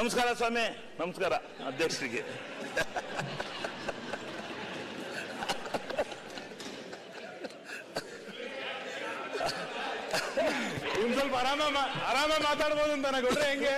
ನಮಸ್ಕಾರ ಸ್ವಾಮಿ ನಮಸ್ಕಾರ ಅಧ್ಯಕ್ಷರಿಗೆ ಇನ್ ಸ್ವಲ್ಪ ಆರಾಮ ಆರಾಮ ಮಾತಾಡ್ಬೋದು ಅಂತ ಕೊಟ್ರೆ ಹೆಂಗೆ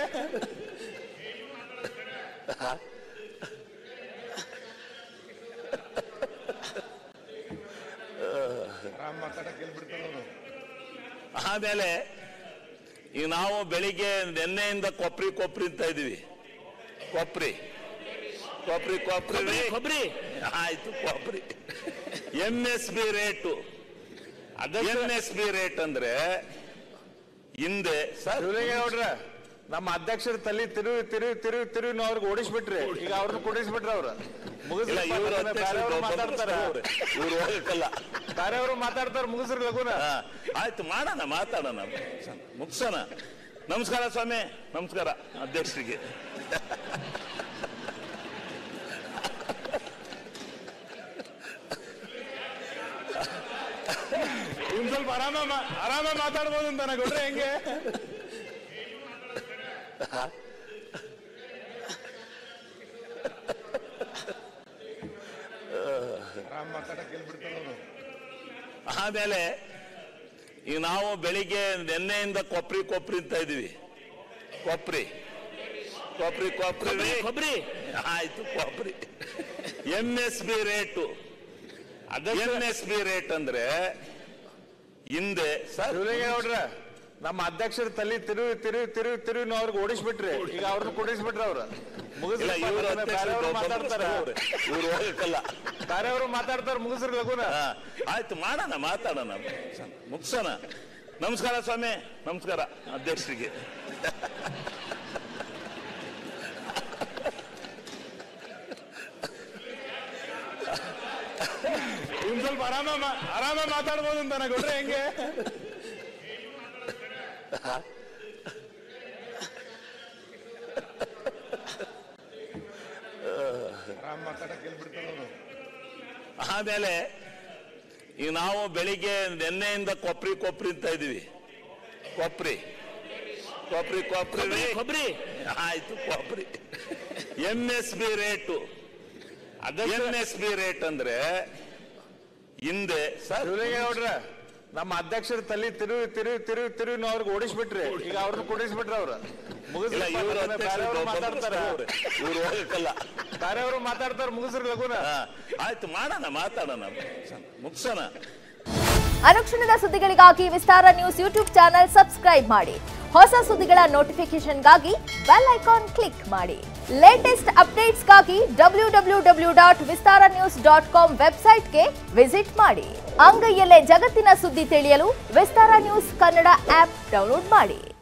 ಆರಾಮ್ ಮಾತಾಡಕ್ ಹೇಳ್ಬಿಡ್ತಾರೆ ಅವರು ಆಮೇಲೆ ಈಗ ನಾವು ಬೆಳಿಗ್ಗೆ ನಿನ್ನೆಯಿಂದ ಕೊಪ್ರಿ ಕೊಪ್ರಿ ಅಂತ ಇದೀವಿ ಕೊಪ್ರಿ ಕೊಪ್ರಿ ಕೊಪ್ರಿ ಕೊಬ್ರಿ ಆಯ್ತು ಕೊಪ್ರಿ M S B rate M S B rate ಅಂದ್ರೆ ಹಿಂದೆ ಸರ್ ಶಿವಲಿಂಗೇಗೌಡ್ರ ನಮ್ಮ ಅಧ್ಯಕ್ಷರ ತಲೆ ತಿರುವಿ ತಿರುವಿ ತಿರುವಿ ತಿರುವಿ ನಾವು ಅವ್ರಿಗೆ ಓಡಿಸ್ಬಿಟ್ರಿ ಈಗ ಅವ್ರನ್ನ ಕುಡಿಸ್ಬಿಟ್ರಿ ಅವ್ರ ಇಲ್ಲ ಇವರು ಬೇರೆಯವರು ಮಾತಾಡ್ತಾರ ಇವ್ರು ಹೋಗಕ್ಕಲ್ಲ ಬೇರೆಯವರು ಮಾತಾಡ್ತಾರ ಮುಗಿಸ್ರಿ ಲಗುನ ಹಾ, ಆಯ್ತು ಮಾಡೋಣ ಮಾತಾಡೋಣ ಮುಗ್ಸೋಣ ನಮಸ್ಕಾರ ಸ್ವಾಮಿ ನಮಸ್ಕಾರ ಅಧ್ಯಕ್ಷರಿಗೆ ಇನ್ ಸ್ವಲ್ಪ ಆರಾಮ ಆರಾಮ ಮಾತಾಡ್ಬೋದು ಅಂತ ಕೊಟ್ರೆ ಹೆಂಗೆ ಆರಾಮ್ ಮಾತಾಡಕ್ ಹೇಳ್ಬಿಡ್ತಾರೆ ಅವರು ಆಮೇಲೆ ಈಗ ನಾವು ಬೆಳಿಗ್ಗೆ ನಿನ್ನೆಯಿಂದ ಕೊಪ್ರಿ ಕೊಪ್ರಿ ಅಂತ ಇದೀವಿ ಕೊಪ್ರಿ ಕೊಪ್ರಿ ಕೊಪ್ರಿ ಕೊಬ್ರಿ ಆಯ್ತು ಕೊಪ್ರಿ M S B rate M S B rate ಅಂದ್ರೆ ಹಿಂದೆ ಸರ್ ಶಿವಲಿಂಗೇಗೌಡ್ರ ನಮ್ಮ ಅಧ್ಯಕ್ಷರ ತಲೆ ತಿರುವಿ ತಿರುವಿ ತಿರುವಿ ತಿರುವಿ ನಾವು ಅವ್ರಿಗೆ ಓಡಿಸ್ಬಿಟ್ರಿ ಈಗ ಅವ್ರನ್ನ ಕುಡಿಸ್ಬಿಟ್ರಿ ಅವ್ರ ಇಲ್ಲ ಇವರು ಬೇರೆಯವರು ಮಾತಾಡ್ತಾರ ಇವ್ರು ಹೋಗಕ್ಕಲ್ಲ ಬೇರೆಯವರು ಮಾತಾಡ್ತಾರ ಮುಗಿಸ್ರಿ ಲಗುನ ಹಾ, ಆಯ್ತು ಮಾಡೋಣ ಮಾತಾಡೋಣ ಮುಗ್ಸೋಣ ನಮಸ್ಕಾರ ಸ್ವಾಮಿ ನಮಸ್ಕಾರ ಅಧ್ಯಕ್ಷರಿಗೆ ಇನ್ ಸ್ವಲ್ಪ ಆರಾಮ ಆರಾಮ ಮಾತಾಡ್ಬೋದು ಅಂತ ಕೊಟ್ರೆ ಹೆಂಗೆ ಆರಾಮ್ ಮಾತಾಡಕ್ ಹೇಳ್ಬಿಡ್ತಾರೆ ಅವರು ಆಮೇಲೆ ಈಗ ನಾವು ಬೆಳಿಗ್ಗೆ ನಿನ್ನೆಯಿಂದ ಕೊಪ್ರಿ ಕೊಪ್ರಿ ಅಂತ ಇದೀವಿ ಕೊಪ್ರಿ ಕೊಪ್ರಿ ಕೊಪ್ರಿ ಕೊಬ್ರಿ ಆಯ್ತು ಕೊಪ್ರಿ M S B rate M S B rate ಅಂದ್ರೆ ಹಿಂದೆ ಸರ್ ಶಿವಲಿಂಗೇಗೌಡ್ರ ನಮ್ಮ ಅಧ್ಯಕ್ಷರ ತಲೆ ತಿರುವಿ ತಿರುವಿ ತಿರುವಿ ತಿರುವಿ ನಾವು ಅವ್ರಿಗೆ ಓಡಿಸ್ಬಿಟ್ರಿ ಈಗ ಅವ್ರನ್ನ ಕುಡಿಸ್ಬಿಟ್ರಿ ಅವ್ರ ಇಲ್ಲ ಇವರು ಬೇರೆಯವರು ಮಾತಾಡ್ತಾರ ಇವ್ರು ಹೋಗಕ್ಕಲ್ಲ ಬೇರೆಯವರು ಮಾತಾಡ್ತಾರ ಮುಗಿಸ್ರಿ ಲಗುನ ಹಾ, ಆಯ್ತು ಮಾಡೋಣ ಮಾತಾಡೋಣ ಮುಗ್ಸೋಣ ಅನುಕ್ಷಣದ ಸುದ್ದಿಗಳಿಗಾಗಿ Vistara news YouTube channel subscribe ಮಾಡಿ ಹೊಸ ಸುದ್ದಿಗಳ ನೋಟಿಫಿಕೇಶನ್ಗಾಗಿ ಬೆಲ್ ಐಕಾನ್ ಕ್ಲಿಕ್ ಮಾಡಿ ಲೇಟೆಸ್ಟ್ ಅಪ್ಡೇಟ್ಸ್ಗಾಗಿ W W W dot Vistara news dot com ವೆಬ್ಸೈಟ್ಗೆ ವಿಸಿಟ್ ಮಾಡಿ ಅಂಗೈಯಲ್ಲೇ ಜಗತ್ತಿನ ಸುದ್ದಿ ತಿಳಿಯಲು Vistara news Kannada app download ಮಾಡಿ